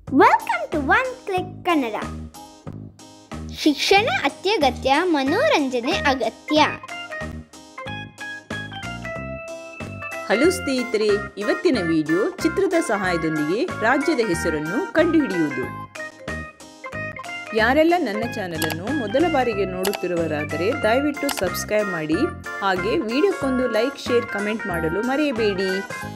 Welcome to one click Kannada ಶಿಕ್ಷಣ ಅತ್ಯಗತ್ಯ ಮನೋರಂಜನೆ ಅಗತ್ಯ ಹಲೋ ಸ್ನೇಹಿತರೆ ಇವತ್ತಿನ ವಿಡಿಯೋ ಚಿತ್ರದ ಸಹಾಯದೊಂದಿಗೆ ರಾಜ್ಯದ ಹೆಸರನ್ನು ಕಂಡುಹಿಡಿಯುವುದು ಯಾರೆಲ್ಲ ನನ್ನ ಚಾನಲನ್ನು ಮೊದಲ ಬಾರಿಗೆ ನೋಡುತ್ತಿರುವರಾದರೆ ದಯವಿಟ್ಟು ಸಬ್ಸ್ಕ್ರೈಬ್ ಮಾಡಿ ಹಾಗೆ ವಿಡಿಯೋಕ್ಕೊಂದು ಲೈಕ್ ಶೇರ್ ಕಮೆಂಟ್ ಮಾಡಲು ಮರೆಯಬೇಡಿ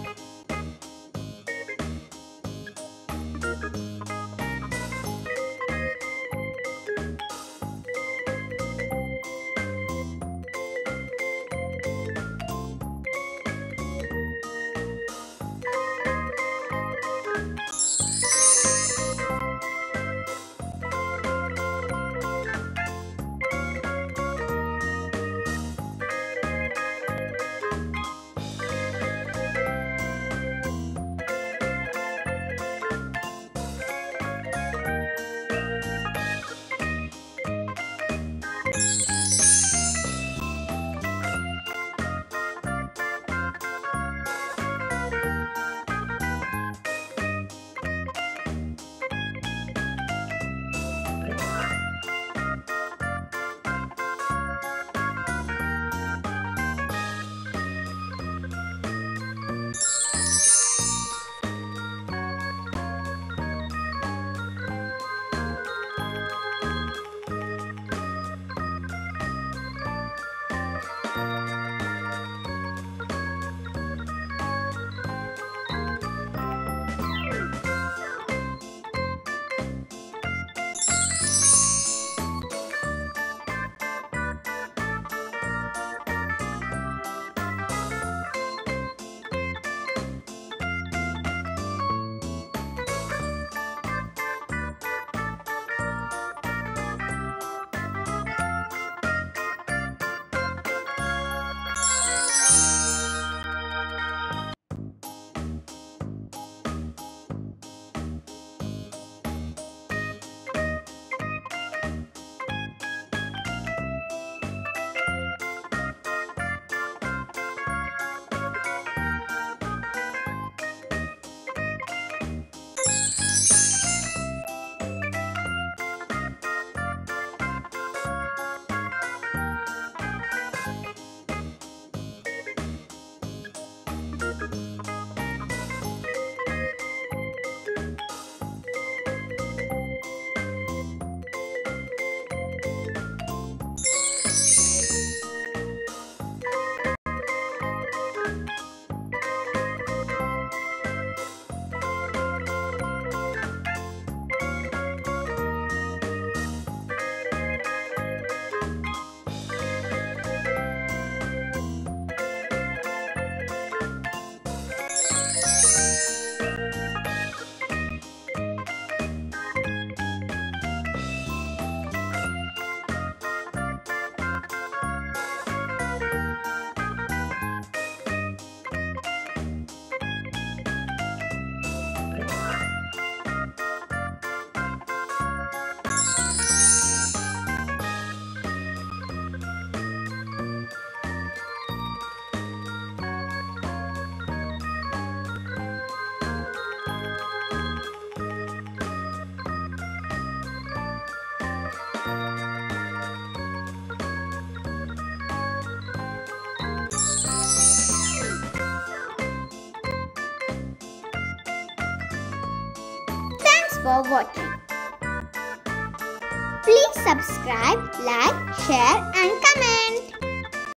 Thanks for watching. Please subscribe, like, share and comment.